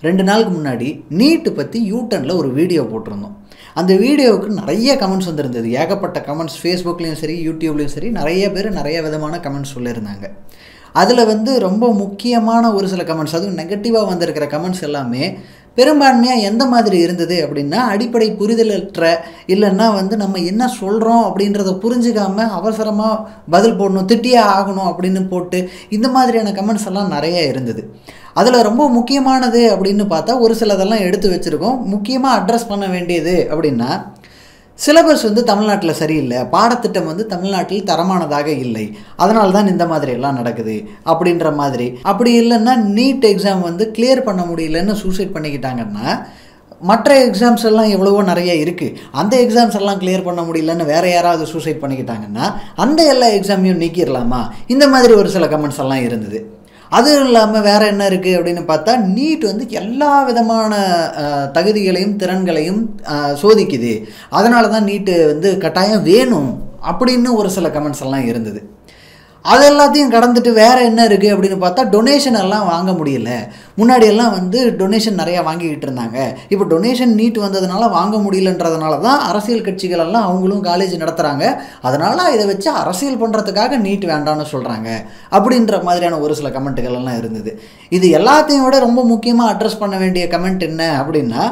ரெண்டு நாளுக்கு முன்னாடி நீட்டு பற்றி யூடர்னில் ஒரு வீடியோ போட்டிருந்தோம் அந்த வீடியோவுக்கு நிறைய கமெண்ட்ஸ் வந்திருந்தது ஏகப்பட்ட கமெண்ட்ஸ் ஃபேஸ்புக்லேயும் சரி யூடியூப்லேயும் சரி நிறைய பேர் நிறைய விதமான கமெண்ட்ஸ் சொல்லியிருந்தாங்க அதில் வந்து ரொம்ப முக்கியமான ஒரு சில கமெண்ட்ஸ் அதுவும் நெகட்டிவாக வந்திருக்கிற கமெண்ட்ஸ் எல்லாமே பெரும்பான்மையாக எந்த மாதிரி இருந்தது அப்படின்னா அடிப்படை புரிதலற்ற இல்லைன்னா வந்து நம்ம என்ன சொல்கிறோம் அப்படின்றத புரிஞ்சுக்காம அவசரமாக பதில் போடணும் திட்டியே ஆகணும் அப்படின்னு போட்டு இந்த மாதிரியான கமெண்ட்ஸ் எல்லாம் நிறைய இருந்தது அதில் ரொம்ப முக்கியமானது அப்படின்னு பார்த்தா ஒரு சிலதெல்லாம் எடுத்து வச்சுருக்கோம் முக்கியமாக அட்ரஸ் பண்ண வேண்டியது அப்படின்னா சிலபஸ் வந்து தமிழ்நாட்டில் சரியில்லை பாடத்திட்டம் வந்து தமிழ்நாட்டில் தரமானதாக இல்லை அதனால தான் இந்த மாதிரி எல்லாம் நடக்குது அப்படின்ற மாதிரி அப்படி இல்லைன்னா நீட் எக்ஸாம் வந்து கிளியர் பண்ண முடியலன்னு சூசைட் பண்ணிக்கிட்டாங்கன்னா மற்ற எக்ஸாம்ஸ் எல்லாம் எவ்வளவோ நிறைய இருக்குது அந்த எக்ஸாம்ஸ் எல்லாம் கிளியர் பண்ண முடியலன்னு வேற யாராவது சூசைட் பண்ணிக்கிட்டாங்கன்னா அந்த எல்லா எக்ஸாமையும் நீக்கிடலாமா இந்த மாதிரி ஒரு சில கமெண்ட்ஸ் எல்லாம் இருந்தது அதுவும் இல்லாமல் வேறு என்ன இருக்குது அப்படின்னு பார்த்தா நீட் வந்து எல்லா விதமான அஹ், தகுதிகளையும் திறன்களையும் அஹ், சோதிக்குது அதனால தான் நீட்டு வந்து கட்டாயம் வேணும் அப்படின்னு ஒரு சில கமெண்ட்ஸ் எல்லாம் இருந்தது அது எல்லாத்தையும் கடந்துட்டு வேறு என்ன இருக்குது அப்படின்னு பார்த்தா டொனேஷன் எல்லாம் வாங்க முடியல முன்னாடி எல்லாம் வந்து டொனேஷன் நிறையா வாங்கிக்கிட்டு இருந்தாங்க இப்போ டொனேஷன் நீட் வந்ததுனால வாங்க முடியலன்றதுனால தான் அரசியல் கட்சிகள் எல்லாம் அவங்களும் காலேஜ் நடத்துகிறாங்க அதனால் இதை வச்சு அரசியல் பண்ணுறதுக்காக நீட் வேண்டாம்னு சொல்கிறாங்க அப்படின்ற மாதிரியான ஒரு சில கமெண்ட்டுகள் எல்லாம் இருந்தது இது எல்லாத்தையும் விட ரொம்ப முக்கியமாக அட்ரஸ் பண்ண வேண்டிய கமெண்ட் என்ன அப்படின்னா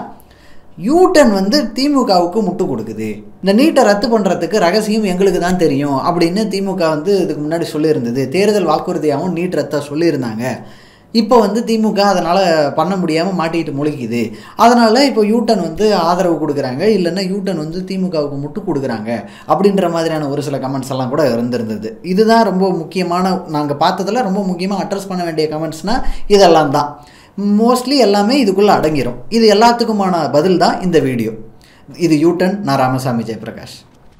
யூட்டன் வந்து திமுகவுக்கு முட்டு கொடுக்குது இந்த நீட்டை ரத்து பண்ணுறதுக்கு ரகசியம் எங்களுக்கு தான் தெரியும் அப்படின்னு திமுக வந்து இதுக்கு முன்னாடி சொல்லியிருந்தது தேர்தல் வாக்குறுதியாகவும் நீட் ரத்தை சொல்லியிருந்தாங்க இப்போ வந்து திமுக அதனால் பண்ண முடியாமல் மாட்டிக்கிட்டு முழிக்குது அதனால் இப்போ யூட்டன் வந்து ஆதரவு கொடுக்குறாங்க இல்லைன்னா யூட்டன் வந்து திமுகவுக்கு முட்டு கொடுக்குறாங்க அப்படின்ற மாதிரியான ஒரு சில கமெண்ட்ஸ் எல்லாம் கூட இருந்திருந்தது இதுதான் ரொம்ப முக்கியமான நாங்கள் பார்த்ததில் ரொம்ப முக்கியமாக அட்ரஸ் பண்ண வேண்டிய கமெண்ட்ஸ்னால் இதெல்லாம் தான் மோஸ்ட்லி எல்லாமே இதுக்குள்ளே அடங்கிரும் இது எல்லாத்துக்குமான பதில் தான் இந்த வீடியோ இது யூட்டன் நான் ராமசாமி ஜெயபிரகாஷ்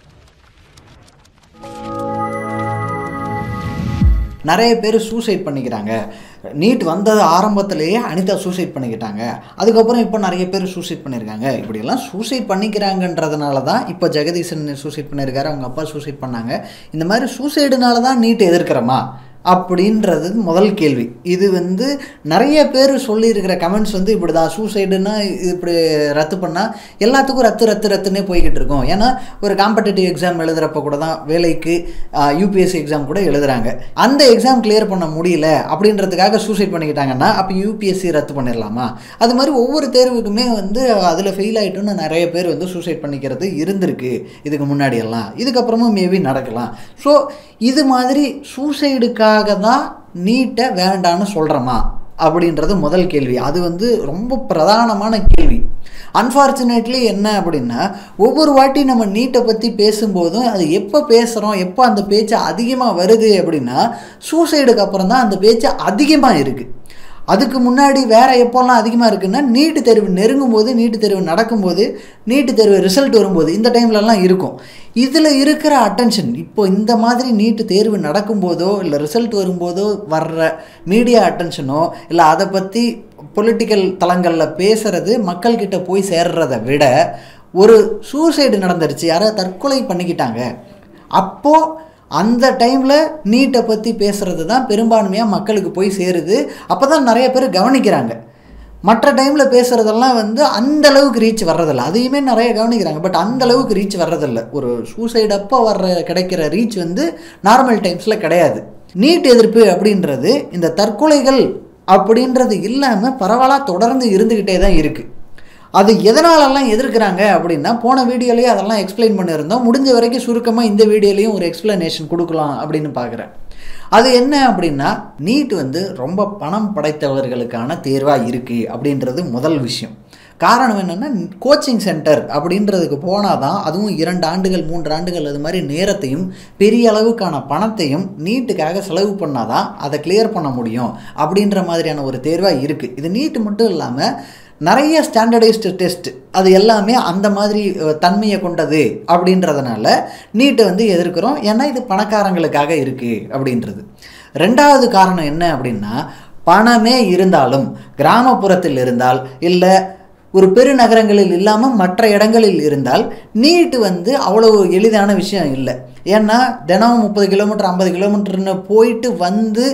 நிறைய பேர் சூசைட் பண்ணிக்கிறாங்க நீட் வந்தது ஆரம்பத்திலேயே அனிதா சூசைட் பண்ணிக்கிட்டாங்க அதுக்கப்புறம் இப்போ நிறைய பேர் சூசைட் பண்ணியிருக்காங்க இப்படியெல்லாம் சூசைட் பண்ணிக்கிறாங்கன்றதுனால தான் இப்போ ஜெகதீசன் சூசைட் பண்ணியிருக்காரு அவங்க அப்பா சூசைட் பண்ணாங்க இந்த மாதிரி சூசைடுனால தான் நீட் எதிர்க்கிறோமா அப்படின்றது முதல் கேள்வி இது வந்து நிறைய பேர் சொல்லியிருக்கிற கமெண்ட்ஸ் வந்து இப்படி தான் சூசைடுன்னா இப்படி ரத்து பண்ணால் எல்லாத்துக்கும் ரத்து ரத்து ரத்துன்னே போய்கிட்டு இருக்கோம் ஏன்னா ஒரு காம்படிட்டிவ் எக்ஸாம் எழுதுகிறப்ப கூட தான் வேலைக்கு யூபிஎஸ்சி எக்ஸாம் கூட எழுதுறாங்க அந்த எக்ஸாம் கிளியர் பண்ண முடியல அப்படின்றதுக்காக சூசைட் பண்ணிக்கிட்டாங்கன்னா அப்போ யூபிஎஸ்சி ரத்து பண்ணிடலாமா அது மாதிரி ஒவ்வொரு தேர்வுக்குமே வந்து அதில் ஃபெயில் ஆகிட்டுன்னு நிறைய பேர் வந்து சூசைட் பண்ணிக்கிறது இருந்திருக்கு இதுக்கு முன்னாடி எல்லாம் இதுக்கப்புறமும் மேபி நடக்கலாம் ஸோ இது மாதிரி சூசைடுக்காக தான் நீட்டை வேண்டான்னு சொல்கிறோமா அப்படின்றது முதல் கேள்வி அது வந்து ரொம்ப பிரதானமான கேள்வி அன்ஃபார்ச்சுனேட்லி என்ன அப்படின்னா ஒவ்வொரு வாட்டி நம்ம நீட்டை பற்றி பேசும்போதும் அது எப்போ பேசுகிறோம் எப்போ அந்த பேச்சு அதிகமாக வருது அப்படின்னா சூசைடுக்கு அப்புறம் தான் அந்த பேச்சு அதிகமாக இருக்குது அதுக்கு முன்னாடி வேற எப்போல்லாம் அதிகமாக இருக்குன்னா நீட்டு தேர்வு நெருங்கும் போது நீட்டு தேர்வு நடக்கும்போது நீட்டு தேர்வு ரிசல்ட் வரும்போது இந்த டைம்லலாம் இருக்கும் இதில் இருக்கிற அட்டென்ஷன் இப்போ இந்த மாதிரி நீட்டு தேர்வு நடக்கும்போதோ இல்லை ரிசல்ட் வரும்போதோ வர்ற மீடியா அட்டென்ஷனோ இல்லை அதை பற்றி பொலிட்டிக்கல் தளங்களில் பேசுறது மக்கள்கிட்ட போய் சேர்றதை விட ஒரு சூசைடு நடந்துருச்சு யாரோ தற்கொலை பண்ணிக்கிட்டாங்க அப்போது அந்த டைமில் நீட்டை பற்றி பேசுகிறது தான் பெரும்பான்மையாக மக்களுக்கு போய் சேருது அப்போ தான் நிறைய பேர் கவனிக்கிறாங்க மற்ற டைமில் பேசுகிறதெல்லாம் வந்து அந்த அளவுக்கு ரீச் வர்றதில்ல அதையுமே நிறைய கவனிக்கிறாங்க பட் அந்த அளவுக்கு ரீச் வர்றதில்ல ஒரு சூசைடு அப்போ வர்ற கிடைக்கிற ரீச் வந்து நார்மல் டைம்ஸில் கிடையாது நீட் எதிர்ப்பு அப்படின்றது இந்த தற்கொலைகள் அப்படின்றது இல்லாமல் பரவலாக தொடர்ந்து இருந்துக்கிட்டே தான் இருக்குது அது எதனாலெல்லாம் எதிர்க்கிறாங்க அப்படின்னா போன வீடியோலேயே அதெல்லாம் எக்ஸ்பிளைன் பண்ணியிருந்தோம் முடிஞ்ச வரைக்கும் சுருக்கமாக இந்த வீடியோலையும் ஒரு எக்ஸ்பிளனேஷன் கொடுக்கலாம் அப்படின்னு பார்க்குறேன் அது என்ன அப்படின்னா நீட் வந்து ரொம்ப பணம் படைத்தவர்களுக்கான தேர்வாக இருக்குது அப்படின்றது முதல் விஷயம் காரணம் என்னென்னா கோச்சிங் சென்டர் அப்படின்றதுக்கு போனால் தான் அதுவும் இரண்டு ஆண்டுகள் மூன்று ஆண்டுகள் அது மாதிரி நேரத்தையும் பெரிய அளவுக்கான பணத்தையும் நீட்டுக்காக செலவு பண்ணால் தான் அதை கிளியர் பண்ண முடியும் அப்படின்ற மாதிரியான ஒரு தேர்வாக இருக்குது இது நீட்டு மட்டும் இல்லாமல் நிறைய ஸ்டாண்டர்டைஸ்டு டெஸ்ட் அது எல்லாமே அந்த மாதிரி அஹ், தன்மையை கொண்டது அப்படின்றதுனால நீட்டை வந்து எதிர்க்கிறோம் ஏன்னா இது பணக்காரங்களுக்காக இருக்குது அப்படின்றது ரெண்டாவது காரணம் என்ன அப்படின்னா பணமே இருந்தாலும் கிராமப்புறத்தில் இருந்தால் இல்லை ஒரு பெருநகரங்களில் இல்லாமல் மற்ற இடங்களில் இருந்தால் நீட்டு வந்து அவ்வளோ எளிதான விஷயம் இல்லை ஏன்னா தினமும் முப்பது கிலோமீட்டர் ஐம்பது கிலோமீட்டர்னு போயிட்டு வந்து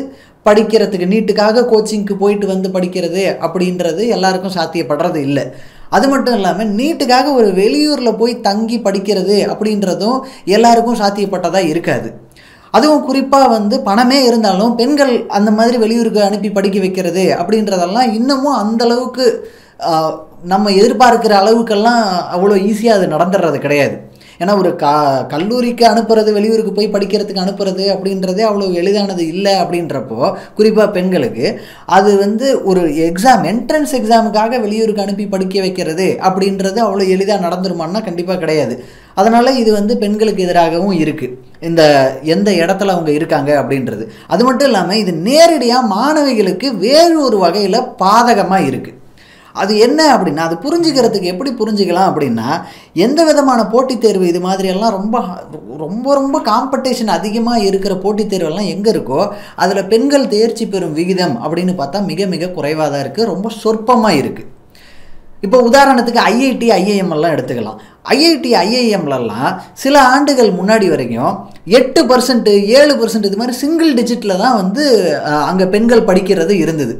படிக்கிறதுக்கு நீட்டுக்காக கோச்சிங்க்கு போயிட்டு வந்து படிக்கிறது அப்படின்றது எல்லாருக்கும் சாத்தியப்படுறது இல்லை அது மட்டும் இல்லாமல் நீட்டுக்காக ஒரு வெளியூரில் போய் தங்கி படிக்கிறது அப்படின்றதும் எல்லாருக்கும் சாத்தியப்பட்டதாக இருக்காது அதுவும் குறிப்பாக வந்து பணமே இருந்தாலும் பெண்கள் அந்த மாதிரி வெளியூருக்கு அனுப்பி படிக்க வைக்கிறது அப்படின்றதெல்லாம் இன்னமும் அந்த அளவுக்கு ஆஹ், நம்ம எதிர்பார்க்குற அளவுக்கெல்லாம் அவ்வளோ ஈஸியாக அது நடந்துடுறது கிடையாது ஏன்னா ஒரு கா கல்லூரிக்கு அனுப்புறது வெளியூருக்கு போய் படிக்கிறதுக்கு அனுப்புறது அப்படின்றதே அவ்வளோ எளிதானது இல்லை அப்படின்றப்போ குறிப்பாக பெண்களுக்கு அது வந்து ஒரு எக்ஸாம் என்ட்ரன்ஸ் எக்ஸாமுக்காக வெளியூருக்கு அனுப்பி படிக்க வைக்கிறது அப்படின்றது அவ்வளோ எளிதாக நடந்துருமான்னா கண்டிப்பாக கிடையாது அதனால் இது வந்து பெண்களுக்கு எதிராகவும் இருக்குது இந்த எந்த இடத்துல அவங்க இருக்காங்க அப்படின்றது அது மட்டும் இல்லாமல் இது நேரடியாக மாணவிகளுக்கு வேறு ஒரு வகையில் பாதகமாக இருக்குது அது என்ன அப்படின்னா அது புரிஞ்சுக்கிறதுக்கு எப்படி புரிஞ்சுக்கலாம் அப்படின்னா எந்த விதமான போட்டித் தேர்வு இது மாதிரியெல்லாம் ரொம்ப ரொம்ப ரொம்ப காம்படிஷன் அதிகமாக இருக்கிற போட்டித் தேர்வெல்லாம் எங்கே இருக்கோ அதில் பெண்கள் தேர்ச்சி பெறும் விகிதம் அப்படின்னு பார்த்தா மிக மிக குறைவாக தான் இருக்குது ரொம்ப சொற்பமாக இருக்குது இப்போ உதாரணத்துக்கு ஐஐடி ஐஐஎம் எல்லாம் எடுத்துக்கலாம் ஐஐடி ஐஐஎம்லலாம் சில ஆண்டுகள் முன்னாடி வரைக்கும் எட்டு பர்சன்ட் ஏழு பர்சன்ட் இது மாதிரி சிங்கிள் டிஜிட்டில் தான் வந்து அங்கே பெண்கள் படிக்கிறது இருந்தது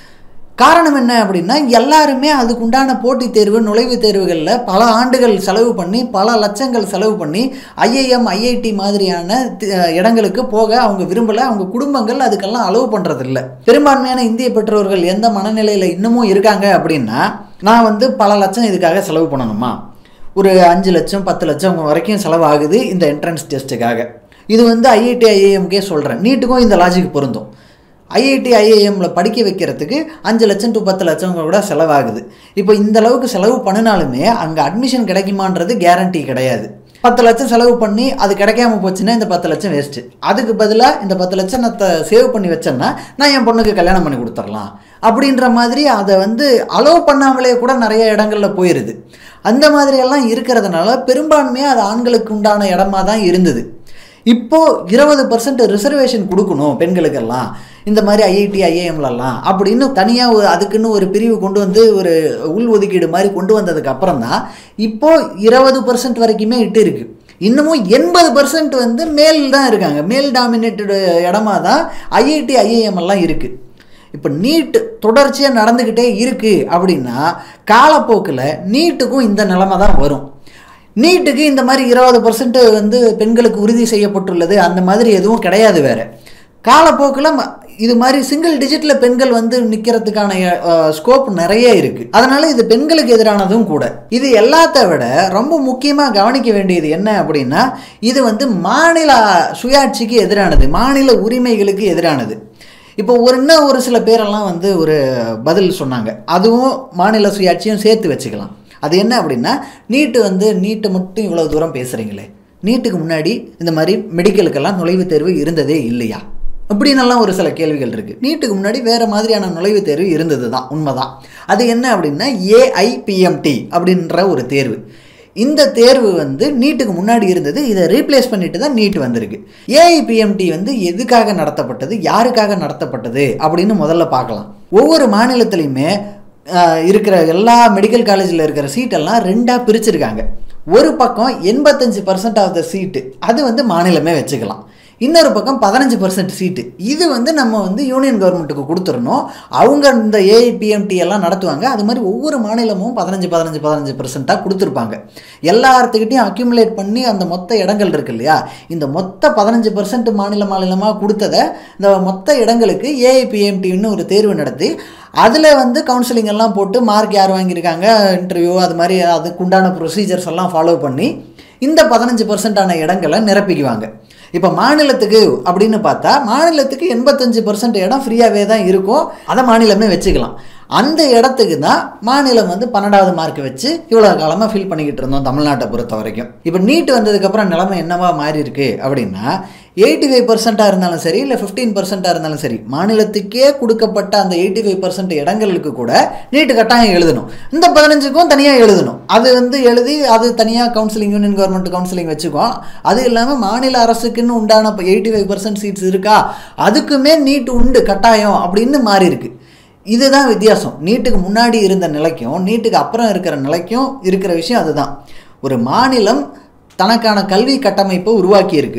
காரணம் என்ன அப்படின்னா எல்லாருமே அதுக்குண்டான போட்டித் தேர்வு நுழைவுத் தேர்வுகளில் பல ஆண்டுகள் செலவு பண்ணி பல லட்சங்கள் செலவு பண்ணி ஐஐஎம் ஐஐடி மாதிரியான தி- இடங்களுக்கு போக அவங்க விரும்பலை அவங்க குடும்பங்கள் அதுக்கெல்லாம் அலோவ் பண்ணுறதில்ல பெரும்பான்மையான இந்திய பெற்றோர்கள் எந்த மனநிலையில் இன்னமும் இருக்காங்க அப்படின்னா நான் வந்து பல லட்சம் இதுக்காக செலவு பண்ணணுமா ஒரு அஞ்சு லட்சம் பத்து லட்சம் வரைக்கும் செலவாகுது இந்த என்ட்ரன்ஸ் டெஸ்ட்டுக்காக இது வந்து ஐஐடி ஐஏஎம்கே சொல்கிறேன் நீட்டுக்கும் இந்த லாஜிக் பொருந்தும் ஐஐடி ஐஏஎம்ல படிக்க வைக்கிறதுக்கு அஞ்சு லட்சம் டு பத்து லட்சம் கூட செலவாகுது இப்போ இந்த அளவுக்கு செலவு பண்ணினாலுமே அங்கே அட்மிஷன் கிடைக்குமான்றது கேரண்டி கிடையாது பத்து லட்சம் செலவு பண்ணி அது கிடைக்காம போச்சுன்னா இந்த பத்து லட்சம் வேஸ்ட்டு அதுக்கு பதிலாக இந்த பத்து லட்சம் நான் சேவ் பண்ணி வச்சேன்னா நான் என் பொண்ணுக்கு கல்யாணம் பண்ணி கொடுத்துடலாம் அப்படின்ற மாதிரி அதை வந்து அலோவ் பண்ணாமலே கூட நிறைய இடங்கள்ல போயிடுது அந்த மாதிரியெல்லாம் இருக்கிறதுனால பெரும்பான்மையாக அது ஆண்களுக்கு உண்டான இடமா தான் இருந்தது இப்போ இருபது பர்சன்ட் ரிசர்வேஷன் கொடுக்கணும் பெண்களுக்கெல்லாம் இந்த மாதிரி ஐஐடி ஐஏஎம்லலாம் அப்படின்னு தனியாக ஒரு அதுக்குன்னு ஒரு பிரிவு கொண்டு வந்து ஒரு உள் ஒதுக்கீடு மாதிரி கொண்டு வந்ததுக்கு அப்புறம் தான் இப்போ இருபது பர்சன்ட் வரைக்குமே இட்டு இருக்கு இன்னமும் எண்பது பர்சன்ட் வந்து மேல் தான் இருக்காங்க மேல் டாமினேட்டடு இடமா தான் ஐஐடி ஐஏஎம் எல்லாம் இருக்குது இப்போ நீட் தொடர்ச்சியாக நடந்துக்கிட்டே இருக்குது அப்படின்னா காலப்போக்கில் நீட்டுக்கும் இந்த நிலைமை தான் வரும் நீட்டுக்கு இந்த மாதிரி இருபது பர்சன்ட் வந்து பெண்களுக்கு உறுதி செய்யப்பட்டுள்ளது அந்த மாதிரி எதுவும் கிடையாது வேற காலப்போக்கில் ம- இது மாதிரி சிங்கிள் டிஜிட்டில் பெண்கள் வந்து நிற்கிறதுக்கான ஸ்கோப் நிறைய இருக்குது அதனால இது பெண்களுக்கு எதிரானதும் கூட இது எல்லாத்த விட ரொம்ப முக்கியமாக கவனிக்க வேண்டியது என்ன அப்படின்னா இது வந்து மாநில சுயாட்சிக்கு எதிரானது மாநில உரிமைகளுக்கு எதிரானது இப்போ ஒரு இன்னும் ஒரு சில பேரெல்லாம் வந்து ஒரு பதில் சொன்னாங்க அதுவும் மாநில சுயாட்சியும் சேர்த்து வச்சுக்கலாம் அது என்ன அப்படின்னா நீட்டு வந்து நீட்டு மட்டும் இவ்வளோ தூரம் பேசுகிறீங்களே நீட்டுக்கு முன்னாடி இந்த மாதிரி மெடிக்கலுக்கெல்லாம் நுழைவுத் தேர்வு இருந்ததே இல்லையா இப்படின்னெல்லாம் ஒரு சில கேள்விகள் இருக்குது நீட்டுக்கு முன்னாடி வேறு மாதிரியான நுழைவுத் தேர்வு இருந்தது தான் உண்மைதான் அது என்ன அப்படின்னா ஏஐபிஎம்டி அப்படின்ற ஒரு தேர்வு இந்த தேர்வு வந்து நீட்டுக்கு முன்னாடி இருந்தது இதை ரீப்ளேஸ் பண்ணிட்டு தான் நீட் வந்திருக்கு ஏஐபிஎம்டி வந்து எதுக்காக நடத்தப்பட்டது யாருக்காக நடத்தப்பட்டது அப்படின்னு முதல்ல பார்க்கலாம் ஒவ்வொரு மாநிலத்திலையுமே ஆஹ், இருக்கிற எல்லா மெடிக்கல் காலேஜில் இருக்கிற சீட்டெல்லாம் ரெண்டாக பிரிச்சிருக்காங்க ஒரு பக்கம் எண்பத்தஞ்சு பர்சன்ட் ஆஃப் த சீட்டு அது வந்து மாநிலமே வச்சுக்கலாம் இன்னொரு பக்கம் பதினஞ்சு பர்சன்ட் சீட்டு இது வந்து நம்ம வந்து யூனியன் கவர்மெண்ட்டுக்கு கொடுத்துடணும் அவங்க இந்த ஏஐபிஎம்டி எல்லாம் நடத்துவாங்க அது மாதிரி ஒவ்வொரு மாநிலமும் பதினஞ்சு பதினஞ்சு பதினஞ்சு பர்சன்ட்டாக கொடுத்துருப்பாங்க எல்லாத்துக்கிட்டையும் அக்யூமுலேட் பண்ணி அந்த மொத்த இடங்கள் இருக்கு இல்லையா இந்த மொத்த பதினஞ்சு பர்சன்ட் மாநில மாநிலமாக கொடுத்ததை இந்த மொத்த இடங்களுக்கு ஏஐபிஎம்டின்னு ஒரு தேர்வு நடத்தி அதில் வந்து கவுன்சிலிங் எல்லாம் போட்டு மார்க் யார் வாங்கியிருக்காங்க இன்டர்வியூ அது மாதிரி அதுக்குண்டான ப்ரொசீஜர்ஸ் எல்லாம் ஃபாலோ பண்ணி இந்த பதினஞ்சு பர்சன்டான இடங்களை நிரப்பிக்குவாங்க இப்போ மாநிலத்துக்கு அப்படின்னு பார்த்தா மாநிலத்துக்கு எண்பத்தஞ்சு பர்சன்ட் இடம் ஃப்ரீயாகவே தான் இருக்கும் அதை மாநிலமே வச்சுக்கலாம் அந்த இடத்துக்கு தான் மாநிலம் வந்து பன்னெண்டாவது மார்க் வச்சு இவ்வளோ காலமாக ஃபில் பண்ணிக்கிட்டு இருந்தோம் தமிழ்நாட்டை பொறுத்த வரைக்கும் இப்போ நீட் வந்ததுக்கப்புறம் நிலைமை என்னவா மாறி இருக்கு அப்படின்னா எயிட்டி ஃபைவ் பர்சண்ட்டாக இருந்தாலும் சரி இல்லை ஃபிஃப்டீன் பர்சண்ட்டாக இருந்தாலும் சரி மாநிலத்துக்கே கொடுக்கப்பட்ட அந்த எயிட்டி ஃபைவ் பர்சன்ட் இடங்களுக்கு கூட நீட்டு கட்டாயம் எழுதணும் இந்த பதினஞ்சுக்கும் தனியாக எழுதணும் அது வந்து எழுதி அது தனியாக கவுன்சிலிங் யூனியன் கவர்மெண்ட் கவுன்சிலிங் வச்சுக்கோம் அது இல்லாமல் மாநில அரசுக்குன்னு உண்டான இப்போ எயிட்டி ஃபைவ் பர்சன்ட் சீட்ஸ் இருக்கா அதுக்குமே நீட் உண்டு கட்டாயம் அப்படின்னு மாறி இருக்கு இதுதான் வித்தியாசம் நீட்டுக்கு முன்னாடி இருந்த நிலைக்கும் நீட்டுக்கு அப்புறம் இருக்கிற நிலைக்கும் இருக்கிற விஷயம் அதுதான் ஒரு மாநிலம் தனக்கான கல்வி கட்டமைப்பை உருவாக்கி இருக்கு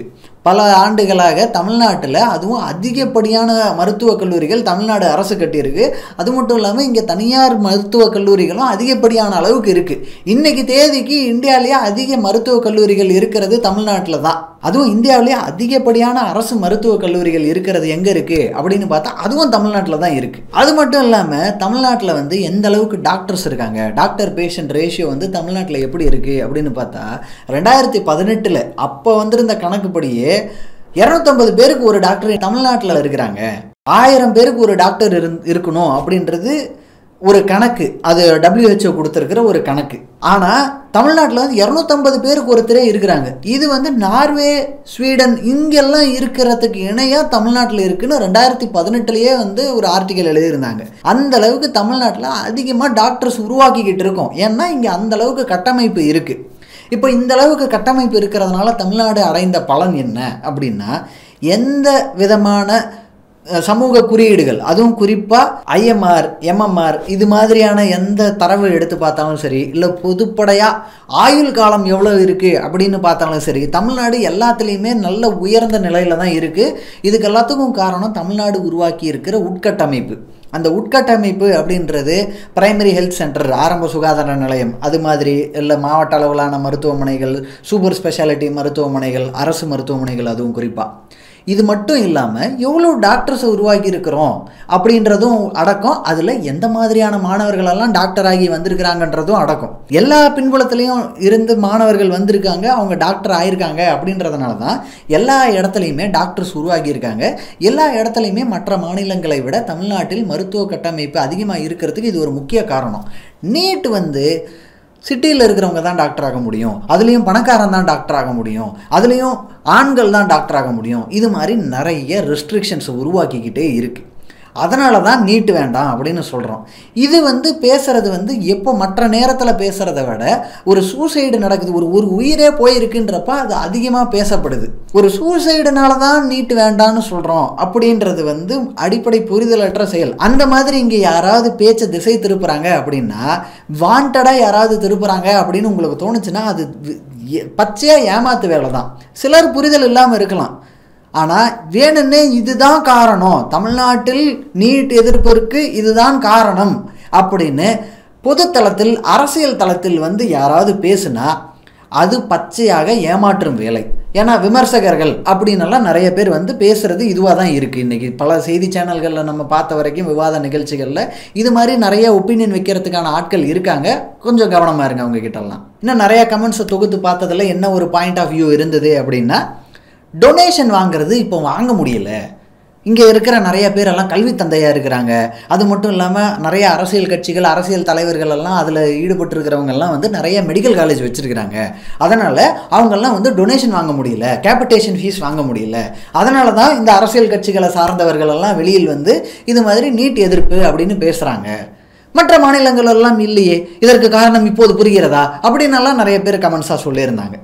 பல ஆண்டுகளாக தமிழ்நாட்டில் அதுவும் அதிகப்படியான மருத்துவக் கல்லூரிகள் தமிழ்நாடு அரசு கட்டியிருக்கு அது மட்டும் இல்லாமல் இங்கே தனியார் மருத்துவக் கல்லூரிகளும் அதிகப்படியான அளவுக்கு இருக்குது இன்னைக்கு தேதிக்கு இந்தியாவிலேயே அதிக மருத்துவக் கல்லூரிகள் இருக்கிறது தமிழ்நாட்டில் தான் அதுவும் இந்தியாவிலேயே அதிகப்படியான அரசு மருத்துவக் கல்லூரிகள் இருக்கிறது எங்கே இருக்குது அப்படின்னு பார்த்தா அதுவும் தமிழ்நாட்டில் தான் இருக்குது அது மட்டும் இல்லாமல் தமிழ்நாட்டில் வந்து எந்த அளவுக்கு டாக்டர்ஸ் இருக்காங்க டாக்டர் பேஷண்ட் ரேஷியோ வந்து தமிழ்நாட்டில் எப்படி இருக்குது அப்படின்னு பார்த்தா ரெண்டாயிரத்தி பதினெட்டில் அப்போ வந்திருந்த கணக்குப்படியே இரநூத்தம்பது பேருக்கு ஒரு டாக்டர் தமிழ்நாட்டில் இருக்கிறாங்க ஆயிரம் பேருக்கு ஒரு டாக்டர் இருந் இருக்கணும் அப்படின்றது ஒரு கணக்கு அது WHO கொடுத்துருக்கிற ஒரு கணக்கு ஆனால் தமிழ்நாட்டில் வந்து இரநூத்தம்பது பேருக்கு ஒருத்தரே இருக்கிறாங்க இது வந்து நார்வே ஸ்வீடன் இங்கெல்லாம் இருக்கிறதுக்கு இணையாக தமிழ்நாட்டில் இருக்குன்னு ரெண்டாயிரத்தி பதினெட்டுலேயே வந்து ஒரு ஆர்டிக்கல் எழுதியிருந்தாங்க அந்த அளவுக்கு தமிழ்நாட்டில் அதிகமாக டாக்டர்ஸ் உருவாக்கிக்கிட்டு இருக்கோம் ஏன்னா இங்கே அந்த அளவுக்கு கட்டமைப்பு இருக்குது இப்போ இந்த அளவுக்கு கட்டமைப்பு இருக்கிறதுனால தமிழ்நாடு அடைந்த பலன் என்ன அப்படின்னா எந்த விதமான அஹ், சமூக குறியீடுகள் அதுவும் குறிப்பாக ஐஎம்ஆர் எம்எம்ஆர் இது மாதிரியான எந்த தரவு எடுத்து பார்த்தாலும் சரி இல்லை பொதுப்படையாக ஆயுள் காலம் எவ்வளோ இருக்குது அப்படின்னு பார்த்தாலும் சரி தமிழ்நாடு எல்லாத்துலேயுமே நல்ல உயர்ந்த நிலையில் தான் இருக்குது இதுக்கு எல்லாத்துக்கும் காரணம் தமிழ்நாடு உருவாக்கி இருக்கிற உட்கட்டமைப்பு அந்த உட்கட்டமைப்பு அப்படின்றது பிரைமரி ஹெல்த் சென்டர் ஆரம்ப சுகாதார நிலையம் அது மாதிரி இல்லை மாவட்ட அளவிலான மருத்துவமனைகள் சூப்பர் ஸ்பெஷாலிட்டி மருத்துவமனைகள் அரசு மருத்துவமனைகள் அதுவும் குறிப்பாக இது மட்டும் இல்லாமல் எவ்வளோ டாக்டர்ஸை உருவாக்கி இருக்கிறோம் அப்படின்றதும் அடக்கம் அதில் எந்த மாதிரியான மாணவர்களெல்லாம் டாக்டர் ஆகி வந்திருக்கிறாங்கன்றதும் அடக்கம் எல்லா பின்புலத்துலேயும் இருந்து மாணவர்கள் வந்திருக்காங்க அவங்க டாக்டர் ஆயிருக்காங்க அப்படின்றதுனால தான் எல்லா இடத்துலையுமே டாக்டர்ஸ் உருவாகி இருக்காங்க எல்லா இடத்துலையுமே மற்ற மாநிலங்களை விட தமிழ்நாட்டில் மருத்துவ கட்டமைப்பு அதிகமாக இருக்கிறதுக்கு இது ஒரு முக்கிய காரணம் நீட் வந்து சிட்டியில் இருக்கிறவங்க தான் டாக்டர் ஆக முடியும் அதுலேயும் பணக்காரன் தான் டாக்டர் ஆக முடியும் அதுலேயும் ஆண்கள் தான் டாக்டர் ஆக முடியும் இது மாதிரி நிறைய ரெஸ்ட்ரிக்ஷன்ஸ் உருவாக்கிக்கிட்டே இருக்குது அதனால தான் நீட் வேண்டாம் அப்படின்னு சொல்கிறோம் இது வந்து பேசுறது வந்து எப்போ மற்ற நேரத்தில் பேசுகிறத விட ஒரு சூசைடு நடக்குது ஒரு ஒரு உயிரே போயிருக்குன்றப்ப அது அதிகமாக பேசப்படுது ஒரு சூசைடுனால தான் நீட் வேண்டாம்னு சொல்கிறோம் அப்படின்றது வந்து அடிப்படை புரிதலற்ற செயல் அந்த மாதிரி இங்கே யாராவது பேச்சை திசை திருப்புறாங்க அப்படின்னா வாண்டடாக யாராவது திருப்புறாங்க அப்படின்னு உங்களுக்கு தோணுச்சுன்னா அது வி- எ- பச்சையா ஏமாத்து வேலை தான் சிலர் புரிதல் இல்லாமல் இருக்கலாம் ஆனால் வேணும்னே இதுதான் காரணம் தமிழ்நாட்டில் நீட் எதிர்ப்பிற்கு இதுதான் காரணம் அப்படின்னு பொதுத்தளத்தில் அரசியல் தளத்தில் வந்து யாராவது பேசுனா அது பச்சையாக ஏமாற்றும் வேலை ஏன்னா விமர்சகர்கள் அப்படின்னெல்லாம் நிறைய பேர் வந்து பேசுறது இதுவாக தான் இருக்குது இன்றைக்கி பல செய்தி சேனல்களில் நம்ம பார்த்த வரைக்கும் விவாத நிகழ்ச்சிகளில் இது மாதிரி நிறைய ஒப்பீனியன் வைக்கிறதுக்கான ஆட்கள் இருக்காங்க கொஞ்சம் கவனமாக இருங்க அவங்க கிட்டலாம் இன்னும் நிறைய கமெண்ட்ஸை தொகுத்து பார்த்ததுல என்ன ஒரு பாயிண்ட் ஆஃப் வியூ இருந்தது அப்படின்னா டொனேஷன் வாங்குறது இப்போ வாங்க முடியல இங்கே இருக்கிற நிறைய பேரெல்லாம் கல்வி தந்தையாக இருக்கிறாங்க அது மட்டும் இல்லாமல் நிறைய அரசியல் கட்சிகள் அரசியல் தலைவர்கள் எல்லாம் அதில் ஈடுபட்டிருக்கிறவங்க எல்லாம் வந்து நிறைய மெடிக்கல் காலேஜ் வச்சுருக்கிறாங்க அதனால் அவங்கெல்லாம் வந்து டொனேஷன் வாங்க முடியல கேபிட்டேஷன் ஃபீஸ் வாங்க முடியல அதனால தான் இந்த அரசியல் கட்சிகளை சார்ந்தவர்கள் எல்லாம் வெளியில் வந்து இது மாதிரி நீட் எதிர்ப்பு அப்படின்னு பேசுகிறாங்க மற்ற மாநிலங்கள் எல்லாம் இல்லையே இதற்கு காரணம் இப்போது புரிகிறதா அப்படின்னெல்லாம் நிறைய பேர் கமெண்ட்ஸாக சொல்லியிருந்தாங்க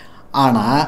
ஆனால்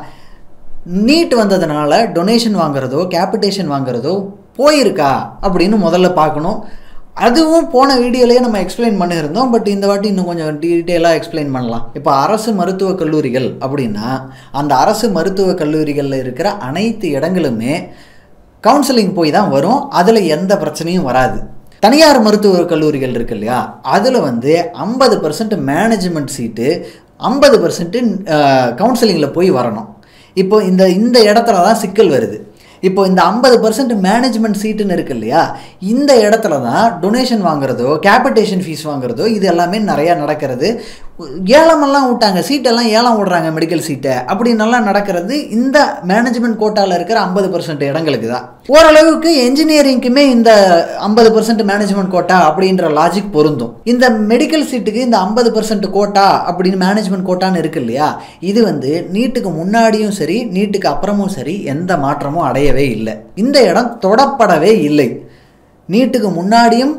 நீட் வந்ததுனால டொனேஷன் வாங்குறதோ கேபிட்டேஷன் வாங்குறதோ போயிருக்கா அப்படின்னு முதல்ல பார்க்கணும் அதுவும் போன வீடியோலேயே நம்ம எக்ஸ்பிளைன் பண்ணியிருந்தோம் பட் இந்த வாட்டி இன்னும் கொஞ்சம் டீட்டெயிலாக எக்ஸ்பிளைன் பண்ணலாம் இப்போ அரசு மருத்துவக் கல்லூரிகள் அப்படின்னா அந்த அரசு மருத்துவக் கல்லூரிகளில் இருக்கிற அனைத்து இடங்களுமே கவுன்சிலிங் போய் தான் வரும் அதில் எந்த பிரச்சனையும் வராது தனியார் மருத்துவக் கல்லூரிகள் இருக்கு இல்லையா அதில் வந்து ஐம்பது பர்சன்ட் மேனேஜ்மெண்ட் சீட்டு ஐம்பது பர்சன்ட் கவுன்சிலிங்கில் போய் வரணும் இப்போ இந்த இந்த இடத்துல தான் சிக்கல் வருது இப்போ இந்த ஐம்பது பர்சன்ட் மேனேஜ்மெண்ட் சீட்டுன்னு இருக்கு இல்லையா இந்த இடத்துல தான் டொனேஷன் வாங்குறதோ கேபிட்டேஷன் ஃபீஸ் வாங்குறதோ இது எல்லாமே நிறையா நடக்கிறது ஏலமெல்லாம் விட்டாங்க சீட்டெல்லாம் ஏலம் விடுறாங்க மெடிக்கல் சீட்டை அப்படின்னெல்லாம் நடக்கிறது இந்த மேனேஜ்மெண்ட் கோட்டாவில் இருக்கிற ஐம்பது பர்சன்ட் இடங்களுக்கு தான் ஓரளவுக்கு என்ஜினியரிங்க்குமே இந்த ஐம்பது பர்சன்ட் மேனேஜ்மெண்ட் கோட்டா அப்படின்ற லாஜிக் பொருந்தும் இந்த மெடிக்கல் சீட்டுக்கு இந்த ஐம்பது பர்சன்ட் கோட்டா அப்படின்னு மேனேஜ்மெண்ட் கோட்டான்னு இருக்கு இல்லையா இது வந்து நீட்டுக்கு முன்னாடியும் சரி நீட்டுக்கு அப்புறமும் சரி எந்த மாற்றமும் அடையவே இல்லை இந்த இடம் தொடப்படவே இல்லை நீட்டுக்கு முன்னாடியும்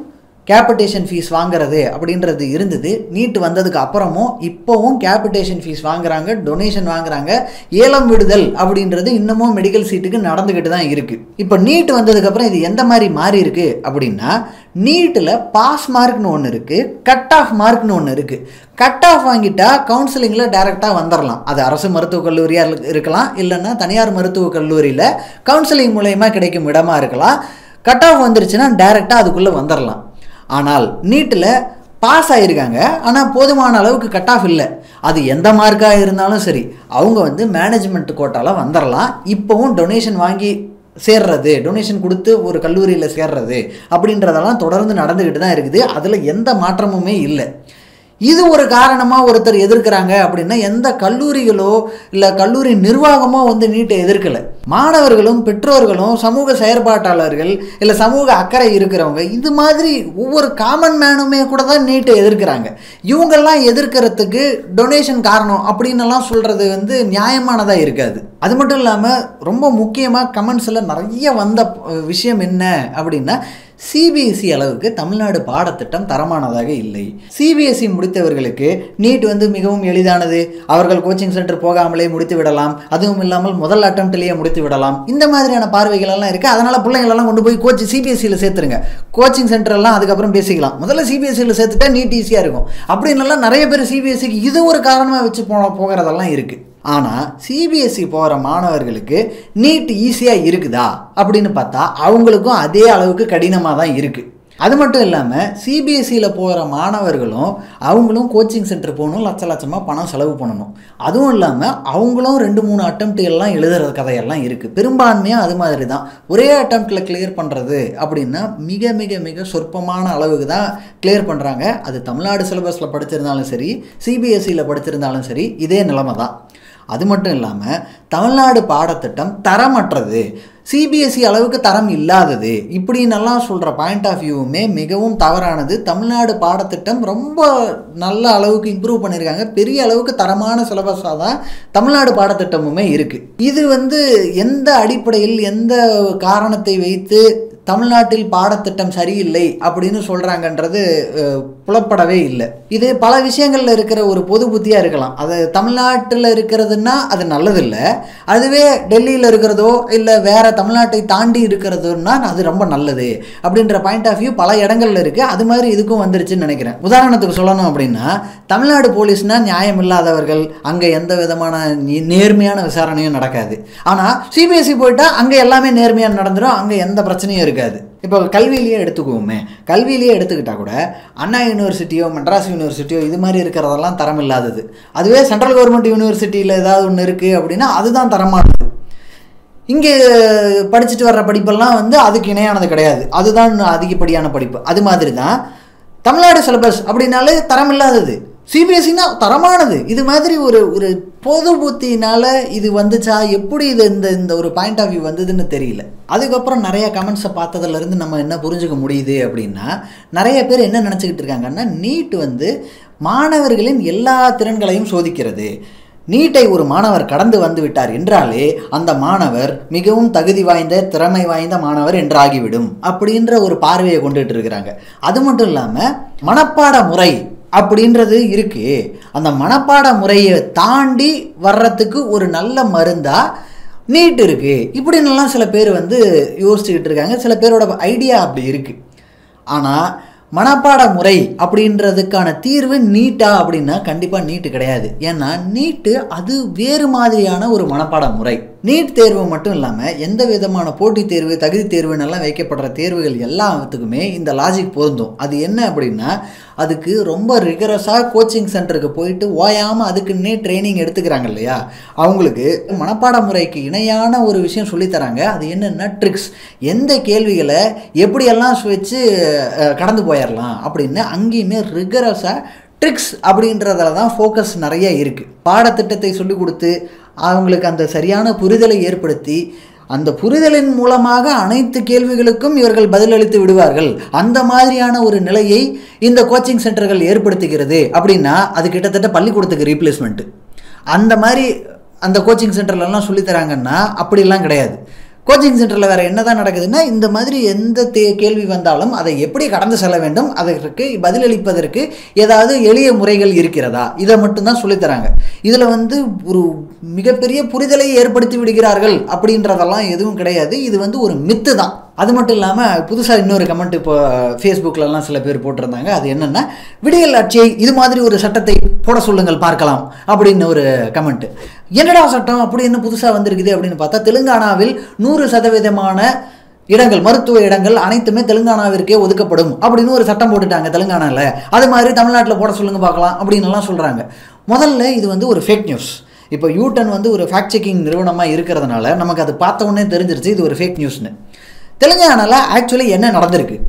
கேபிட்டேஷன் ஃபீஸ் வாங்குறது அப்படின்றது இருந்தது நீட் வந்ததுக்கு அப்புறமும் இப்போவும் கேபிட்டேஷன் ஃபீஸ் வாங்குறாங்க டொனேஷன் வாங்குறாங்க ஏலம் விடுதல் அப்படின்றது இன்னமும் மெடிக்கல் சீட்டுக்கு நடந்துக்கிட்டு தான் இருக்குது இப்போ நீட் வந்ததுக்கப்புறம் இது எந்த மாதிரி மாறி இருக்கு அப்படின்னா நீட்டில் பாஸ் மார்க்னு ஒன்று இருக்குது கட் ஆஃப் மார்க்னு ஒன்று இருக்குது கட் ஆஃப் வாங்கிட்டா கவுன்சிலிங்கில் டைரெக்டாக வந்துடலாம் அது அரசு மருத்துவக் கல்லூரியாக இருக்கலாம் இல்லைன்னா தனியார் மருத்துவக் கல்லூரியில் கவுன்சிலிங் மூலயமா கிடைக்கும் இடமா இருக்கலாம் கட் ஆஃப் வந்துருச்சுன்னா டைரெக்டாக அதுக்குள்ளே வந்துடலாம் ஆனால் நீட்டில் பாஸ் ஆகிருக்காங்க ஆனால் போதுமான அளவுக்கு கட் ஆஃப் இல்லை அது எந்த மார்க்காக இருந்தாலும் சரி அவங்க வந்து மேனேஜ்மெண்ட் கோட்டாவில் வந்துடலாம் இப்போவும் டொனேஷன் வாங்கி சேர்றது டொனேஷன் கொடுத்து ஒரு கல்லூரியில் சேர்றது அப்படின்றதெல்லாம் தொடர்ந்து நடந்துக்கிட்டு தான் இருக்குது அதில் எந்த மாற்றமுமே இல்லை இது ஒரு காரணமாக ஒருத்தர் எதிர்க்கிறாங்க அப்படின்னா எந்த கல்லூரிகளோ இல்லை கல்லூரி நிர்வாகமோ வந்து நீட்டை எதிர்க்கலை மாணவர்களும் பெற்றோர்களும் சமூக செயற்பாட்டாளர்கள் இல்லை சமூக அக்கறை இருக்கிறவங்க இது மாதிரி ஒவ்வொரு காமன் மேனுமே கூட தான் நீட்டை எதிர்க்கிறாங்க இவங்கெல்லாம் எதிர்க்கிறதுக்கு டொனேஷன் காரணம் அப்படின்னலாம் சொல்கிறது வந்து நியாயமானதாக இருக்காது அது மட்டும் இல்லாமல் ரொம்ப முக்கியமாக கமெண்ட்ஸில் நிறைய வந்த அஹ், விஷயம் என்ன அப்படின்னா சிபிஎஸ்சி அளவுக்கு தமிழ்நாடு பாடத்திட்டம் தரமானதாக இல்லை சிபிஎஸ்சி முடித்தவர்களுக்கு நீட் வந்து மிகவும் எளிதானது அவர்கள் கோச்சிங் சென்டர் போகாமலே முடித்து விடலாம் அதுவும் இல்லாமல் முதல் அட்டம்ப்ட்லேயே முடித்து விடலாம் இந்த மாதிரியான பார்வைகள் எல்லாம் இருக்குது அதனால் பிள்ளைங்களெல்லாம் கொண்டு போய் கோச் சிபிஎஸ்சியில் சேர்த்துருங்க கோச்சிங் சென்டர் எல்லாம் அதுக்கப்புறம் பேசிக்கலாம் முதல்ல சிபிஎஸ்சியில் சேர்த்துட்டா நீட் ஈஸியாக இருக்கும் அப்படின்னுலாம் நிறைய பேர் சிபிஎஸ்சிக்கு இது ஒரு காரணமாக வச்சு போ போகிறதெல்லாம் இருக்குது ஆனால் சிபிஎஸ்சி போகிற மாணவர்களுக்கு நீட் ஈஸியாக இருக்குதா அப்படின்னு பார்த்தா அவங்களுக்கும் அதே அளவுக்கு கடினமாக தான் இருக்குது அது மட்டும் இல்லாமல் சிபிஎஸ்சியில் போகிற மாணவர்களும் அவங்களும் கோச்சிங் சென்டர் போகணும் லட்ச லட்சமாக பணம் செலவு பண்ணணும் அதுவும் இல்லாமல் அவங்களும் ரெண்டு மூணு attempt எல்லாம் எழுதுற கதையெல்லாம் இருக்குது பெரும்பான்மையாக அது மாதிரி தான் ஒரே அட்டம்ப்டில் கிளியர் பண்ணுறது அப்படின்னா மிக மிக மிக சொற்பமான அளவுக்கு தான் கிளியர் பண்ணுறாங்க அது தமிழ்நாடு சிலபஸில் படிச்சிருந்தாலும் சரி சிபிஎஸ்சியில் படிச்சிருந்தாலும் சரி இதே நிலைமை தான் அது மட்டும் இல்லாமல் தமிழ்நாடு பாடத்திட்டம் தரமற்றது சிபிஎஸ்சி அளவுக்கு தரம் இல்லாதது இப்படின்னெல்லாம் சொல்கிற பாயிண்ட் ஆஃப் வியூவுமே மிகவும் தவறானது தமிழ்நாடு பாடத்திட்டம் ரொம்ப நல்ல அளவுக்கு இம்ப்ரூவ் பண்ணியிருக்காங்க பெரிய அளவுக்கு தரமான சிலபஸாக தான் தமிழ்நாடு பாடத்திட்டமுமே இருக்குது இது வந்து எந்த அடிப்படையில் எந்த காரணத்தை வைத்து தமிழ்நாட்டில் பாடத்திட்டம் சரியில்லை அப்படின்னு சொல்கிறாங்கன்றது அஹ், புலப்படவே இல்லை இது பல விஷயங்களில் இருக்கிற ஒரு பொது புத்தியாக இருக்கலாம் அது தமிழ்நாட்டில் இருக்கிறதுன்னா அது நல்லதில்லை அதுவே டெல்லியில் இருக்கிறதோ இல்லை வேற தமிழ்நாட்டை தாண்டி இருக்கிறதுன்னா அது ரொம்ப நல்லது அப்படின்ற பாயிண்ட் ஆஃப் வியூ பல இடங்கள்ல இருக்குது அது மாதிரி இதுக்கும் வந்துருச்சுன்னு நினைக்கிறேன் உதாரணத்துக்கு சொல்லணும் அப்படின்னா தமிழ்நாடு போலீஸ்னா நியாயம் இல்லாதவர்கள் அங்கே எந்த விதமான நே- நேர்மையான விசாரணையும் நடக்காது ஆனால் சிபிஎஸ்சி போயிட்டா அங்கே எல்லாமே நேர்மையாக நடந்துடும் அங்கே எந்த பிரச்சனையும் இருக்காது இப்போ கல்வியிலேயே எடுத்துக்குவோமே கல்வியிலேயே எடுத்துக்கிட்டா கூட அண்ணா யூனிவர்சிட்டியோ மெட்ராஸ் யூனிவர்சிட்டியோ இது மாதிரி இருக்கிறதெல்லாம் தரம் இல்லாதது அதுவே சென்ட்ரல் கவர்மெண்ட் யூனிவர்சிட்டியில் ஏதாவது ஒன்று இருக்குது அப்படின்னா அதுதான் தரமானது இங்கே படிச்சுட்டு வர்ற படிப்பெல்லாம் வந்து அதுக்கு இணையானது கிடையாது அதுதான் அதிகப்படியான படிப்பு அது மாதிரி தான் தமிழ்நாடு சிலபஸ் அப்படின்னாலே தரம் இல்லாதது சிபிஎஸ்சினா தரமானது இது மாதிரி ஒரு ஒரு பொது புத்தினால இது வந்துச்சா எப்படி இது இந்த இந்த ஒரு பாயிண்ட் ஆஃப் வியூ வந்ததுன்னு தெரியல அதுக்கப்புறம் நிறைய கமெண்ட்ஸை பார்த்ததுலேருந்து நம்ம என்ன புரிஞ்சுக்க முடியுது அப்படின்னா நிறைய பேர் என்ன நினச்சிக்கிட்டு இருக்காங்கன்னா நீட் வந்து மாணவர்களின் எல்லா திறன்களையும் சோதிக்கிறது நீட்டை ஒரு மாணவர் கடந்து வந்து விட்டார் என்றாலே அந்த மாணவர் மிகவும் தகுதி வாய்ந்த திறமை வாய்ந்த மாணவர் என்றாகிவிடும் அப்படின்ற ஒரு பார்வையை கொண்டுட்டு இருக்கிறாங்க அது மட்டும் இல்லாமல் மனப்பாட முறை அப்படின்றது இருக்கு அந்த மனப்பாட முறையை தாண்டி வர்றதுக்கு ஒரு நல்ல மருந்தா நீட் இருக்கு இப்படின்னுலாம் சில பேர் வந்து யோசிச்சுக்கிட்டு இருக்காங்க சில பேரோட ஐடியா அப்படி இருக்கு ஆனால் மனப்பாட முறை அப்படின்றதுக்கான தீர்வு நீட்டா அப்படின்னா கண்டிப்பாக நீட்டு கிடையாது ஏன்னா நீட்டு அது வேறு மாதிரியான ஒரு மனப்பாட முறை நீட் தேர்வு மட்டும் இல்லாமல் எந்த விதமான போட்டித் தேர்வு தகுதி தேர்வுன்னெல்லாம் வைக்கப்படுற தேர்வுகள் எல்லாத்துக்குமே இந்த லாஜிக் பொருந்தும் அது என்ன அப்படின்னா அதுக்கு ரொம்ப ரிகரஸாக கோச்சிங் சென்டருக்கு போயிட்டு ஓயாமல் அதுக்குன்னே ட்ரைனிங் எடுத்துக்கிறாங்க இல்லையா அவங்களுக்கு மனப்பாட முறைக்கு இணையான ஒரு விஷயம் சொல்லித் தராங்க அது என்னென்னா ட்ரிக்ஸ் எந்த கேள்விகளை எப்படியெல்லாம் வச்சு அஹ், கடந்து போயிடலாம் அப்படின்னு அங்கேயுமே ரிகரஸாக ட்ரிக்ஸ் அப்படின்றதுல தான் ஃபோக்கஸ் நிறைய இருக்குது பாடத்திட்டத்தை சொல்லிக் கொடுத்து அவங்களுக்கு அந்த சரியான புரிதலை ஏற்படுத்தி அந்த புரிதலின் மூலமாக அனைத்து கேள்விகளுக்கும் இவர்கள் பதிலளித்து விடுவார்கள் அந்த மாதிரியான ஒரு நிலையை இந்த கோச்சிங் சென்டர்கள் ஏற்படுத்துகிறது அப்படின்னா அது கிட்டத்தட்ட பள்ளிக்கூடத்துக்கு ரீப்ளேஸ்மெண்ட்டு அந்த மாதிரி அந்த கோச்சிங் சென்டர்லலாம் சொல்லித் தராங்கன்னா அப்படிலாம் கிடையாது கோச்சிங் சென்டரில் வேறு என்ன தான் நடக்குதுன்னா இந்த மாதிரி எந்த தே கேள்வி வந்தாலும் அதை எப்படி கடந்து செல்ல வேண்டும் அதற்கு பதிலளிப்பதற்கு ஏதாவது எளிய முறைகள் இருக்கிறதா இதை மட்டும்தான் சொல்லித்தராங்க இதில் வந்து ஒரு மிகப்பெரிய புரிதலை ஏற்படுத்தி விடுகிறார்கள் அப்படின்றதெல்லாம் எதுவும் கிடையாது இது வந்து ஒரு மித்து தான் அது மட்டும் இல்லாமல் புதுசாக இன்னொரு கமெண்ட் இப்போ ஃபேஸ்புக்கிலலாம் சில பேர் போட்டிருந்தாங்க அது என்னென்னா விடியல் ஆட்சியை இது மாதிரி ஒரு சட்டத்தை போட சொல்லுங்கள் பார்க்கலாம் அப்படின்னு ஒரு கமெண்ட் என்னடா சட்டம் அப்படி என்ன புதுசாக வந்திருக்குது அப்படின்னு பார்த்தா தெலுங்கானாவில் நூறு சதவீதமான இடங்கள் மருத்துவ இடங்கள் அனைத்துமே தெலுங்கானாவிற்கே ஒதுக்கப்படும் அப்படின்னு ஒரு சட்டம் போட்டுட்டாங்க தெலுங்கானாவில் அது மாதிரி தமிழ்நாட்டில் போட சொல்லுங்க பார்க்கலாம் அப்படின்னு எல்லாம் சொல்கிறாங்க முதல்ல இது வந்து ஒரு ஃபேக் நியூஸ் இப்போ யூட்டன் வந்து ஒரு ஃபேக்ட் செக்கிங் நிறுவனமாக இருக்கிறதுனால நமக்கு அது பார்த்த உடனே தெரிஞ்சிருச்சு இது ஒரு ஃபேக் நியூஸ்னு தெலுங்கானாவில் ஆக்சுவலி என்ன நடந்திருக்கு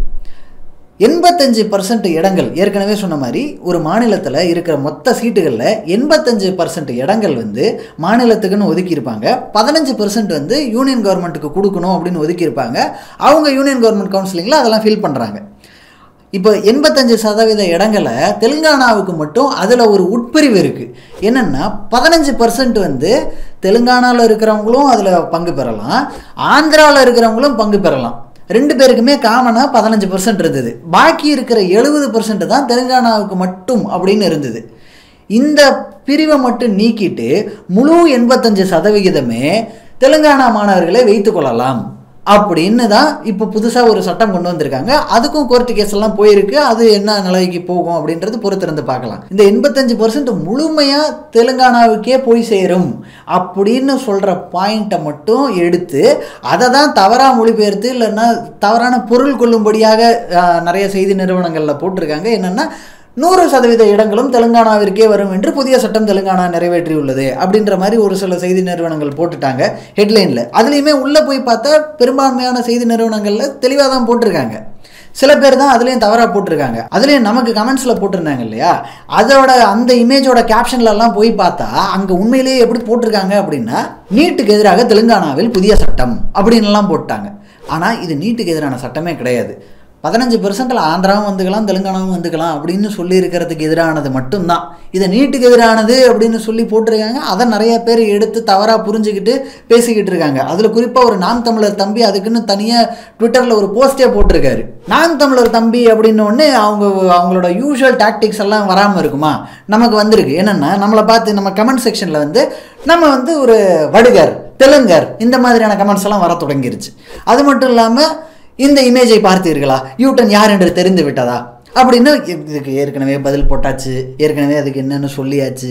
எண்பத்தஞ்சு பர்சன்ட் இடங்கள் ஏற்கனவே சொன்ன மாதிரி ஒரு மாநிலத்தில் இருக்கிற மொத்த சீட்டுகளில் எண்பத்தஞ்சு பர்சன்ட் இடங்கள் வந்து மாநிலத்துக்குன்னு ஒதுக்கியிருப்பாங்க பதினஞ்சு பர்சன்ட் வந்து யூனியன் கவர்மெண்ட்டுக்கு கொடுக்கணும் அப்படின்னு ஒதுக்கியிருப்பாங்க அவங்க யூனியன் கவர்மெண்ட் கவுன்சிலிங்கில் அதெல்லாம் ஃபில் பண்ணுறாங்க இப்போ எண்பத்தஞ்சு சதவீத இடங்களை தெலுங்கானாவுக்கு மட்டும் அதில் ஒரு உட்பிரிவு இருக்குது என்னென்னா பதினஞ்சு பர்சன்ட் வந்து தெலுங்கானாவில் இருக்கிறவங்களும் அதில் பங்கு பெறலாம் ஆந்திராவில் இருக்கிறவங்களும் பங்கு பெறலாம் ரெண்டு பேருக்குமே காமனாக பதினஞ்சு பர்சன்ட் இருந்தது பாக்கி இருக்கிற எழுபது பர்சன்ட் தான் தெலுங்கானாவுக்கு மட்டும் அப்படின்னு இருந்தது இந்த பிரிவை மட்டும் நீக்கிட்டு முழு எண்பத்தஞ்சு சதவிகிதமே தெலுங்கானா மாணவர்களை வைத்துக் கொள்ளலாம் அப்படின்னு தான் இப்போ புதுசாக ஒரு சட்டம் கொண்டு வந்திருக்காங்க அதுக்கும் கோர்ட்டு கேஸ் எல்லாம் போயிருக்கு அது என்ன நிலைக்கு போகும் அப்படின்றது பொறுத்திருந்து பார்க்கலாம் இந்த எண்பத்தஞ்சு பர்சன்ட் முழுமையாக தெலுங்கானாவுக்கே போய் சேரும் அப்படின்னு சொல்கிற பாயிண்ட்டை மட்டும் எடுத்து அதை தான் தவறாக மொழிபெயர்த்து இல்லைன்னா தவறான பொருள் கொள்ளும்படியாக ஆஹ், நிறைய செய்தி நிறுவனங்களில் போட்டிருக்காங்க என்னென்னா நூறு சதவீத இடங்களும் தெலுங்கானாவிற்கே வரும் என்று புதிய சட்டம் தெலுங்கானா நிறைவேற்றியுள்ளது அப்படின்ற மாதிரி ஒரு சில செய்தி நிறுவனங்கள் போட்டுட்டாங்க ஹெட்லைனில் அதுலேயுமே உள்ளே போய் பார்த்தா பெரும்பான்மையான செய்தி நிறுவனங்களில் தெளிவாக தான் போட்டிருக்காங்க சில பேர் தான் அதுலேயும் தவறாக போட்டிருக்காங்க அதுலேயும் நமக்கு கமெண்ட்ஸில் போட்டிருந்தாங்க இல்லையா அதோட அந்த இமேஜோட கேப்ஷன்லலாம் போய் பார்த்தா அங்கே உண்மையிலேயே எப்படி போட்டிருக்காங்க அப்படின்னா நீட்டுக்கு எதிராக தெலுங்கானாவில் புதிய சட்டம் அப்படின்னுலாம் போட்டாங்க ஆனால் இது நீட்டுக்கு எதிரான சட்டமே கிடையாது பதினஞ்சு பெர்சன்டில் ஆந்திராவும் வந்துக்கலாம் தெலுங்கானாவும் வந்துக்கலாம் அப்படின்னு சொல்லி இருக்கிறதுக்கு எதிரானது மட்டும்தான் இதை நீட்டுக்கு எதிரானது அப்படின்னு சொல்லி போட்டிருக்காங்க அதை நிறைய பேர் எடுத்து தவறாக புரிஞ்சுக்கிட்டு பேசிக்கிட்டு இருக்காங்க அதில் குறிப்பாக ஒரு நாம் தமிழர் தம்பி அதுக்குன்னு தனியாக ட்விட்டரில் ஒரு போஸ்டே போட்டிருக்காரு நாம் தமிழர் தம்பி அப்படின்னு ஒன்று அவங்க அவங்களோட யூஷுவல் டாக்டிக்ஸ் எல்லாம் வராமல் இருக்குமா நமக்கு வந்திருக்கு என்னென்னா நம்மளை பார்த்து நம்ம கமெண்ட் செக்ஷனில் வந்து நம்ம வந்து ஒரு வடுகர் தெலுங்கர் இந்த மாதிரியான கமெண்ட்ஸ் எல்லாம் வர தொடங்கிருச்சு அது மட்டும் இல்லாமல் இந்த இமேஜை பார்த்தீர்களா யூட்டன் யார் என்று தெரிந்து விட்டதா அப்படின்னு இதுக்கு ஏற்கனவே பதில் போட்டாச்சு ஏற்கனவே அதுக்கு என்னன்னு சொல்லியாச்சு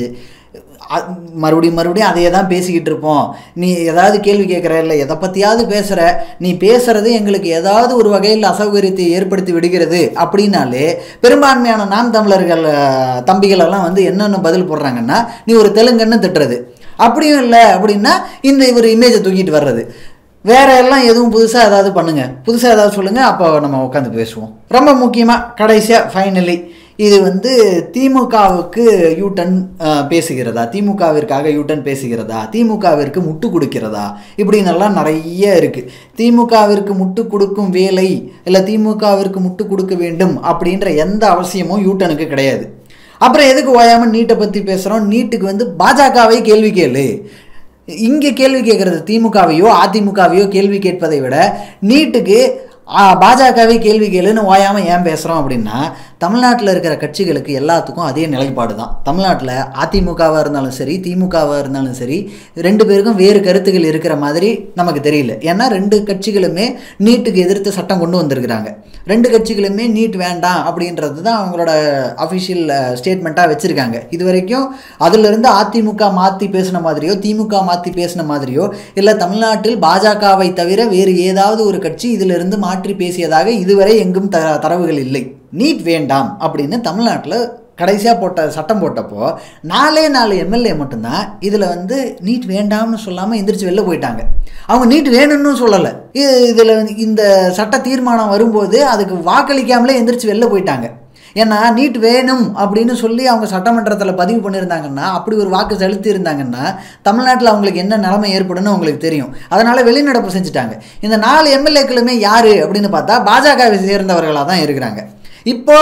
அ- மறுபடியும் மறுபடியும் அதையே தான் பேசிக்கிட்டு இருப்போம் நீ ஏதாவது கேள்வி கேட்குற இல்லை எதை பற்றியாவது பேசுகிற நீ பேசுறது எங்களுக்கு ஏதாவது ஒரு வகையில் அசௌகரியத்தை ஏற்படுத்தி விடுகிறது அப்படின்னாலே பெரும்பான்மையான நாம் தமிழர்கள் அஹ், தம்பிகள் எல்லாம் வந்து என்னென்ன பதில் போடுறாங்கன்னா நீ ஒரு தெலுங்குன்னு திட்டுறது அப்படியும் இல்லை அப்படின்னா இந்த இவர் இமேஜை தூக்கிட்டு வர்றது வேற எல்லாம் எதுவும் புதுசாக ஏதாவது பண்ணுங்க புதுசாக ஏதாவது சொல்லுங்க அப்போ நம்ம உட்காந்து பேசுவோம் ரொம்ப முக்கியமாக கடைசியாக ஃபைனலி இது வந்து திமுகவுக்கு யூட்டன் அஹ், பேசுகிறதா திமுகவிற்காக யூட்டன் பேசுகிறதா திமுகவிற்கு முட்டு கொடுக்கிறதா இப்படின்னெல்லாம் நிறைய இருக்குது திமுகவிற்கு முட்டு கொடுக்கும் வேலை இல்லை திமுகவிற்கு முட்டு கொடுக்க வேண்டும் அப்படின்ற எந்த அவசியமும் யூட்டனுக்கு கிடையாது அப்புறம் எதுக்கு ஓயாமல் நீட்டை பற்றி பேசுகிறோம் நீட்டுக்கு வந்து பாஜகவை கேள்வி கேளு இங்கே கேள்வி கேட்குறது திமுகவையோ அதிமுகவையோ கேள்வி கேட்பதை விட நீட்டுக்கு ஆ, பாஜகவே கேள்வி கேளுன்னு ஓயாமல் ஏன் பேசுகிறோம் அப்படின்னா தமிழ்நாட்டில் இருக்கிற கட்சிகளுக்கு எல்லாத்துக்கும் அதே நிலைப்பாடு தான் தமிழ்நாட்டில் அதிமுகவாக இருந்தாலும் சரி திமுகவாக இருந்தாலும் சரி ரெண்டு பேருக்கும் வேறு கருத்துக்கள் இருக்கிற மாதிரி நமக்கு தெரியல ஏன்னா ரெண்டு கட்சிகளுமே நீட்டுக்கு எதிர்த்து சட்டம் கொண்டு வந்திருக்கிறாங்க ரெண்டு கட்சிகளுமே நீட் வேண்டாம் அப்படின்றது தான் அவங்களோட அஃபிஷியல் ஸ்டேட்மெண்ட்டாக வச்சுருக்காங்க இது வரைக்கும் அதிலிருந்து அதிமுக மாற்றி பேசின மாதிரியோ திமுக மாற்றி பேசின மாதிரியோ இல்லை தமிழ்நாட்டில் பாஜகவை தவிர வேறு ஏதாவது ஒரு கட்சி இதிலிருந்து மாற்றி பேசியதாக இதுவரை எங்கும் த தரவுகள் இல்லை நீட் வேண்டாம் அப்படின்னு தமிழ்நாட்டில் கடைசியாக போட்ட சட்டம் போட்டப்போ நாலே நாலு எம்எல்ஏ மட்டும்தான் இதில் வந்து நீட் வேண்டாம்னு சொல்லாமல் எந்திரிச்சு வெளில போயிட்டாங்க அவங்க நீட் வேணும்னு சொல்லலை இதில் இந்த சட்ட தீர்மானம் வரும்போது அதுக்கு வாக்களிக்காமலே எந்திரிச்சு வெளில போயிட்டாங்க ஏன்னா நீட் வேணும் அப்படின்னு சொல்லி அவங்க சட்டமன்றத்தில் பதிவு பண்ணியிருந்தாங்கன்னா அப்படி ஒரு வாக்கு செலுத்தி இருந்தாங்கன்னா தமிழ்நாட்டில் அவங்களுக்கு என்ன நிலைமை ஏற்படும்னு அவங்களுக்கு தெரியும் அதனால் வெளிநடப்பு செஞ்சுட்டாங்க இந்த நாலு எம்எல்ஏக்களுமே யார் அப்படின்னு பார்த்தா பாஜகவை சேர்ந்தவர்களாக தான் இருக்கிறாங்க இப்போ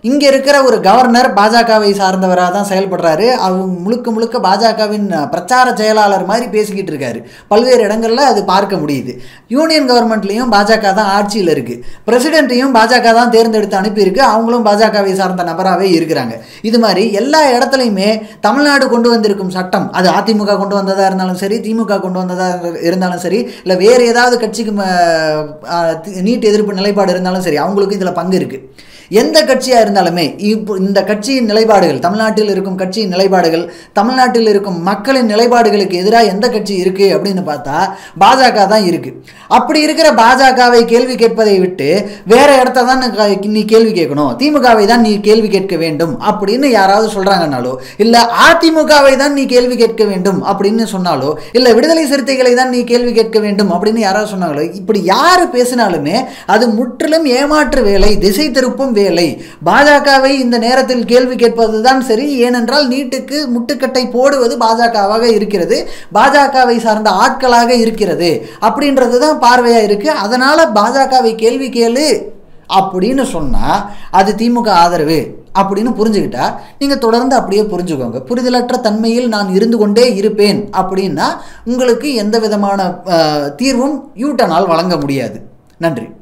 இங்கே இருக்கிற ஒரு கவர்னர் பாஜகவை சார்ந்தவராக தான் செயல்படுறாரு அவங்க முழுக்க முழுக்க பாஜகவின் பிரச்சார செயலாளர் மாதிரி பேசிக்கிட்டு இருக்காரு பல்வேறு இடங்களில் அது பார்க்க முடியுது யூனியன் கவர்மெண்ட்லேயும் பாஜக தான் ஆட்சியில் இருக்குது பிரசிடென்ட்டையும் பாஜக தான் தேர்ந்தெடுத்து அனுப்பியிருக்கு அவங்களும் பாஜகவை சார்ந்த நபராகவே இருக்கிறாங்க இது மாதிரி எல்லா இடத்துலையுமே தமிழ்நாடு கொண்டு வந்திருக்கும் சட்டம் அது அதிமுக கொண்டு வந்ததாக இருந்தாலும் சரி திமுக கொண்டு வந்ததாக இருந்தாலும் சரி இல்லை வேறு ஏதாவது கட்சிக்கு ம- ஆ, நீட் எதிர்ப்பு நிலைப்பாடு இருந்தாலும் சரி அவங்களுக்கு இதில் பங்கு இருக்குது எந்த கட்சியாக இருந்தாலுமே இப்போ இந்த கட்சியின் நிலைப்பாடுகள் தமிழ்நாட்டில் இருக்கும் கட்சியின் நிலைப்பாடுகள் தமிழ்நாட்டில் இருக்கும் மக்களின் நிலைப்பாடுகளுக்கு எதிராக எந்த கட்சி இருக்குது அப்படின்னு பார்த்தா பாஜக தான் இருக்குது அப்படி இருக்கிற பாஜகவை கேள்வி கேட்பதை விட்டு வேற இடத்த தான் நீ- நீ கேள்வி கேட்கணும் திமுகவை தான் நீ கேள்வி கேட்க வேண்டும் அப்படின்னு யாராவது சொல்கிறாங்கனாலோ இல்லை அதிமுகவை தான் நீ கேள்வி கேட்க வேண்டும் அப்படின்னு சொன்னாலோ இல்லை விடுதலை சிறுத்தைகளை தான் நீ கேள்வி கேட்க வேண்டும் அப்படின்னு யாராவது சொன்னாங்களோ இப்படி யார் பேசினாலுமே அது முற்றிலும் ஏமாற்று வேலை திசை திருப்பும் வேலை பாஜகவை இந்த நேரத்தில் கேள்வி கேட்பதுதான் சரி ஏனென்றால் நீட்டுக்கு முட்டுக்கட்டை போடுவது பாஜகவாக இருக்கிறது பாஜகவை சார்ந்த ஆட்களாக இருக்கிறது அப்படின்றது தான் பார்வையாக இருக்குது அதனால் பாஜகவை கேள்வி கேளு அப்படின்னு சொன்னால் அது திமுக ஆதரவு அப்படின்னு புரிஞ்சுக்கிட்டா நீங்கள் தொடர்ந்து அப்படியே புரிஞ்சுக்கோங்க புரிதலற்ற தன்மையில் நான் இருந்து கொண்டே இருப்பேன் அப்படின்னா உங்களுக்கு எந்த விதமான அஹ், தீர்வும் யூட்டனால் வழங்க முடியாது நன்றி